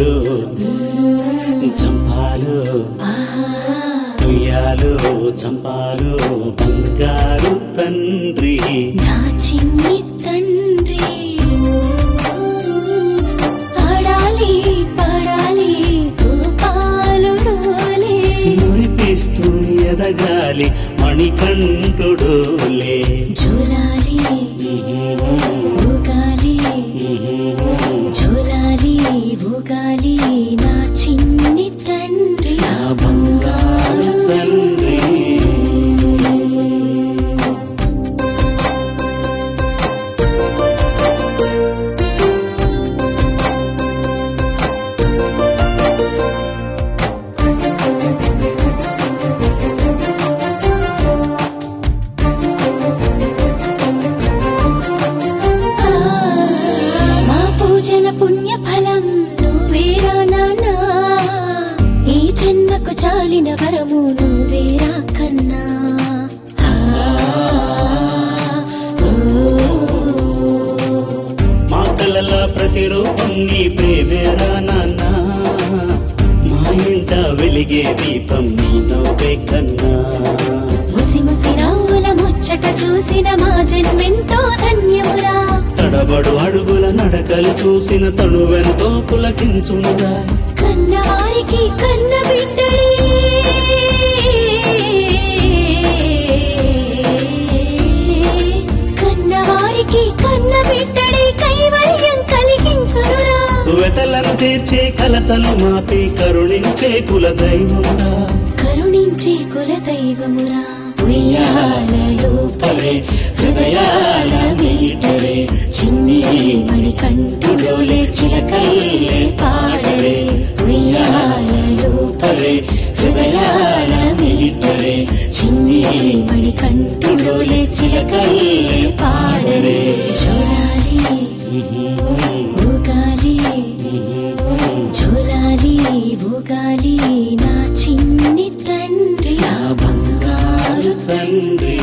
చంపాలు చంపాలు ఉయ్యాలు చంపాలు బంగారు తండ్రి నా చిన్ని తండ్రి ఆడాలి పాడాలి గోపాలుడోలే మురిపిస్తూ ఎదగాలి మణికంఠుడోలే జోలాలి ఊగాలి జోలాలి ఊగాలి నా చిన్ని తండ్రి నా బంగారు తండ్రి ఆ, మా పూజల పుణ్య ఫలం నువ్వేరా నాన్నా ఈ జన్మకు చాలిన వరము నువ్వేరా కన్నా ఆ, ఓ, మా కలల ప్రతిరూపం నీ ప్రేమేరా నాన్న మా ఇంట వెలిగే దీపం నీ నవ్వే కన్నా ముసి ముసి రావుల ముచ్చట చూసిన మా జన్మెంతో ధన్యమురా తడబడు అడుగుల నడకలు చూసిన తనువెంతో పులకించునుగా కన్నవారికి కన్న బిడ్డడి కన్నవారికి కన్న బిడ్డడి కైవల్యం కలిగించునురా వెతలను తీర్చే కలతలు మాపి కరుణించే కుల దైవమురా కరుణించే కుల దైవమురా ఉయ్యాలలో పడే హృదయాల మీటరే చిన్ని మణి కంటిలోలే చిలకల్లే పాడరే ఉయ్యాలలో పడే హృదయాల మీటరే చిన్ని మణి కంటిలోలే చిలకల్లే పాడరే జోలాలి ఊగాలి జోలాలి ఊగాలి నా చిన్ని తండ్రి నా బంగారు తండ్రి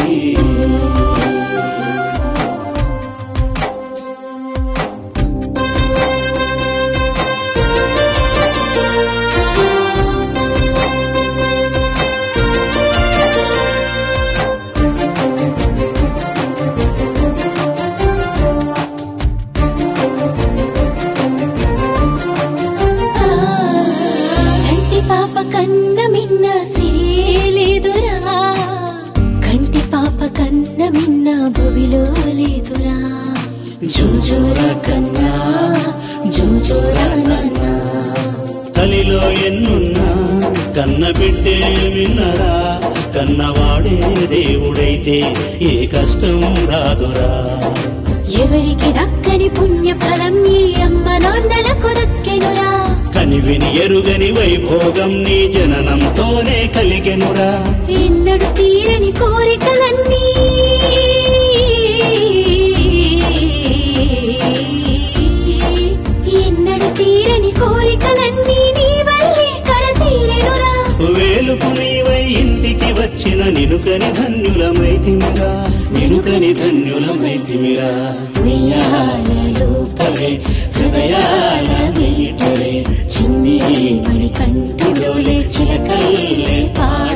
ఆ, చంటి పాప కన్న మిన్న సిరే లేదురా కంటి పాప కన్న మిన్న భువిలో లేదురా జోజోరా కన్నా జోజోరా నాన్నా కలిలో ఎన్నున్నా కన్న బిడ్డే విన్నరా కన్నవాడే దేవుడైతే ఏ కష్టం రాదురా ఎవరికి దక్కని పుణ్య ఫలం ఈ అమ్మ నాన్నలకు దక్కెనురా కనివిని ఎరుగని వైభోగం నీ జననంతోనే కలిగెనురా ఎన్నడు తీరని కోరికలన్నీ ఎన్నడు తీరని కోరికలన్నీ నీ వల్లే కడతీరెనురా వేలుపు నీవై ఇంటికి వచ్చిన నినుకని ధన్యులమైతిమిరా నినుకని ధన్యులమైతిమిరా ఉయ్యాలలో పలే హృదయాల మీటరే చిన్ని మణి కంటిలోలే చిలకల్లే పాడ